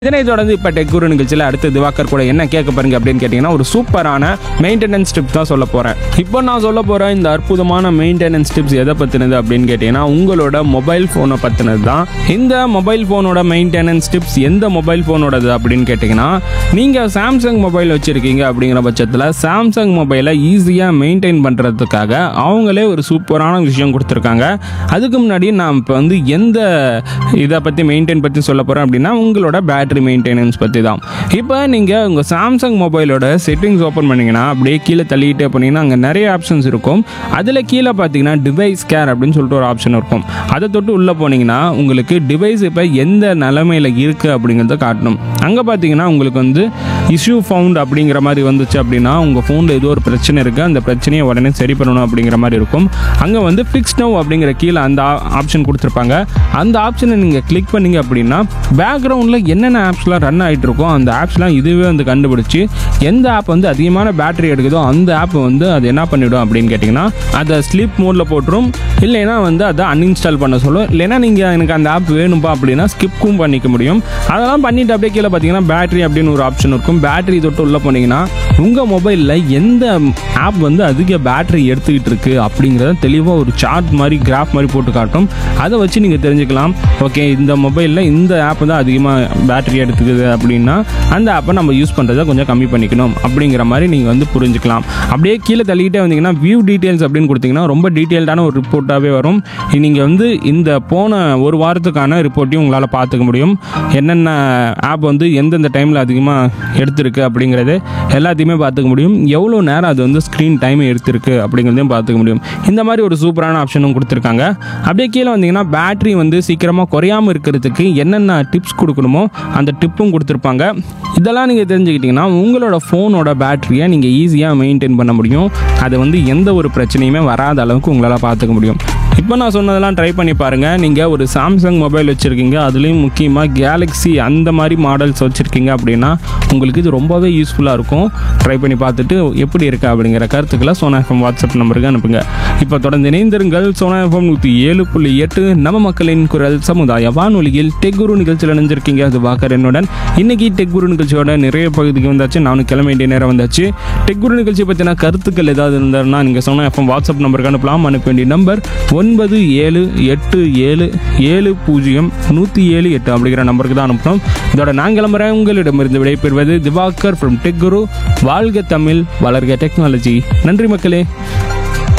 இதனை தொடர்ந்து இப்போ டெக் குரு நிகழ்ச்சியில் அடுத்து திவாகர் கூட என்ன கேட்க பாருங்க அப்படின்னு கேட்டிங்கன்னா ஒரு சூப்பரான மெயின்டெனன்ஸ் டிப்ஸ் தான் சொல்ல போகிறேன் இப்போ நான் சொல்ல போகிற இந்த அற்புதமான மெயின்டெனன்ஸ் டிப்ஸ் எதை பற்றினது அப்படின்னு கேட்டிங்கன்னா உங்களோட மொபைல் ஃபோனை பற்றினது தான் இந்த மொபைல் ஃபோனோட மெயின்டெனன்ஸ் டிப்ஸ் எந்த மொபைல் ஃபோனோடது அப்படின்னு கேட்டிங்கன்னா நீங்கள் சாம்சங் மொபைல் வச்சுருக்கீங்க அப்படிங்கிற பட்சத்தில் சாம்சங் மொபைலை ஈஸியாக மெயின்டைன் பண்ணுறதுக்காக அவங்களே ஒரு சூப்பரான விஷயம் கொடுத்துருக்காங்க அதுக்கு முன்னாடி நான் இப்போ வந்து எந்த இதை பற்றி மெயின்டைன் பற்றி சொல்ல போகிறேன் அப்படின்னா உங்களோட பேட்டரி மெயின்டெனன்ஸ் பற்றி தான் இப்போ நீங்கள் உங்கள் சாம்சங் மொபைலோட செட்டிங்ஸ் ஓப்பன் பண்ணிங்கன்னா அப்படியே கீழே தள்ளிக்கிட்டே போனீங்கன்னா அங்கே நிறைய ஆப்ஷன்ஸ் இருக்கும் அதில் கீழே பார்த்தீங்கன்னா டிவைஸ் கேர் அப்படின்னு சொல்லிட்டு ஒரு ஆப்ஷன் இருக்கும் அதை தொட்டு உள்ளே போனீங்கன்னா உங்களுக்கு டிவைஸ் இப்போ எந்த நிலமையில் இருக்குது அப்படிங்கிறத காட்டணும் அங்கே பார்த்தீங்கன்னா உங்களுக்கு வந்து இஷ்யூ ஃபவுண்ட் அப்படிங்கிற மாதிரி வந்துச்சு அப்படின்னா உங்கள் ஃபோனில் ஏதோ ஒரு பிரச்சனை இருக்குது அந்த பிரச்சனையை உடனே சரி பண்ணணும் அப்படிங்கிற மாதிரி இருக்கும் அங்கே வந்து ஃபிக்ஸ் நவ் அப்படிங்கிற கீழே அந்த ஆப்ஷன் கொடுத்துருப்பாங்க அந்த ஆப்ஷனை நீங்கள் கிளிக் பண்ணீங்க அப்படின்னா பேக்ரவுண்டில் என்னென்ன ஆப்ஸ்லாம் ரன் ஆகிட்டு இருக்கோ அந்த ஆப்ஸ்லாம் இதுவே வந்து கண்டுபிடிச்சி எந்த ஆப் வந்து அதிகமான பேட்டரி எடுக்குதோ அந்த ஆப் வந்து அது என்ன பண்ணிவிடும் அப்படின்னு கேட்டிங்கன்னா அதை ஸ்லீப் மோடில் போட்டுரும் இல்லைன்னா வந்து அதை அன்இன்ஸ்டால் பண்ண சொல்லும் இல்லைன்னா நீங்கள் எனக்கு அந்த ஆப் வேணும்பா அப்படின்னா ஸ்கிப்பும் பண்ணிக்க முடியும் அதெல்லாம் பண்ணிட்டு அப்படியே கீழே பார்த்தீங்கன்னா பேட்டரி அப்படின்னு ஒரு ஆப்ஷன் இருக்கும் பேட்டரி தொட்டு உள்ளே போனீங்கன்னா உங்கள் மொபைலில் எந்த ஆப் வந்து அதிக பேட்டரி எடுத்துக்கிட்டு இருக்கு அப்படிங்கிறத தெளிவாக ஒரு சார்ட் மாதிரி கிராஃப் மாதிரி போட்டு காட்டும் அதை வச்சு நீங்கள் தெரிஞ்சுக்கலாம் ஓகே இந்த மொபைலில் இந்த ஆப் தான் அதிகமாக பேட்டரி எடுத்துக்குது அப்படின்னா அந்த ஆப்பை நம்ம யூஸ் பண்ணுறதை கொஞ்சம் கம்மி பண்ணிக்கணும் அப்படிங்கிற மாதிரி நீங்கள் வந்து புரிஞ்சுக்கலாம் அப்படியே கீழே தள்ளிக்கிட்டே வந்தீங்கன்னா வியூ டீட்டெயில்ஸ் அப்படின்னு கொடுத்தீங்கன்னா ரொம்ப டீட்டெயில்டான ஒரு ரிப்போர்ட்டாகவே வரும் நீங்கள் வந்து இந்த போன ஒரு வாரத்துக்கான ரிப்போர்ட்டையும் உங்களால் பார்த்துக்க முடியும் என்னென்ன ஆப் வந்து எந்தெந்த டைமில் அதிகமாக எடுத்திருக்கு அப்படிங்கிறது எல்லாத்தையுமே பார்த்துக்க முடியும் எவ்வளோ நேரம் அது வந்து ஸ்க்ரீன் டைம் எடுத்திருக்கு அப்படிங்கிறதையும் பார்த்துக்க முடியும் இந்த மாதிரி ஒரு சூப்பரான ஆப்ஷனும் கொடுத்துருக்காங்க அப்படியே கீழே வந்தீங்கன்னா பேட்டரி வந்து சீக்கிரமாக குறையாமல் இருக்கிறதுக்கு என்னென்ன டிப்ஸ் கொடுக்கணுமோ அந்த டிப்பும் கொடுத்துருப்பாங்க இதெல்லாம் நீங்கள் தெரிஞ்சுக்கிட்டிங்கன்னா உங்களோட ஃபோனோட பேட்டரியை நீங்கள் ஈஸியாக மெயின்டைன் பண்ண முடியும் அது வந்து எந்த ஒரு பிரச்சனையுமே வராத அளவுக்கு உங்களால் பார்த்துக்க முடியும் இப்போ நான் சொன்னதெல்லாம் ட்ரை பண்ணி பாருங்கள் நீங்கள் ஒரு சாம்சங் மொபைல் வச்சுருக்கீங்க அதுலேயும் முக்கியமாக கேலக்ஸி அந்த மாதிரி மாடல்ஸ் வச்சுருக்கீங்க அப்படின்னா உங்களுக்கு இது ரொம்பவே யூஸ்ஃபுல்லாக இருக்கும் ட்ரை பண்ணி பார்த்துட்டு எப்படி இருக்கு அப்படிங்கிற கருத்துக்களை சோனா எஃப்எம் வாட்ஸ்அப் நம்பருக்கு அனுப்புங்க இப்போ தொடர்ந்து இணைந்திருங்கள் சோனா எஃப்எம் நூற்றி ஏழு புள்ளி எட்டு நம்ம மக்களின் குரல் சமுதாய வானொலியில் டெக் குரு நிகழ்ச்சியில் இணைஞ்சிருக்கீங்க அது வாக்கர் என்னுடன் இன்னைக்கு டெக் குரு நிகழ்ச்சியோட நிறைய பகுதிக்கு வந்தாச்சு நானும் கிளம்ப வேண்டிய நேரம் வந்தாச்சு டெக் குரு நிகழ்ச்சி பற்றின கருத்துக்கள் ஏதாவது இருந்தாருன்னா நீங்கள் சோனா எஃப்எம் வாட்ஸ்அப் நம்பருக்கு அனுப்பலாம் அனுப்ப வேண்டிய நம்பர் ஒன்பது ஏழு எட்டு ஏழு ஏழு பூஜ்ஜியம் நூற்றி ஏழு எட்டு அப்படிங்கிற நம்பருக்கு தான் அனுப்பணும் இதோட நான் கிளம்புறேன் உங்களிடமிருந்து விடைபெறுவது திவாகர் ஃப்ரம் டெக் குரு வாழ்க தமிழ் வளர்க டெக்னாலஜி நன்றி மக்களே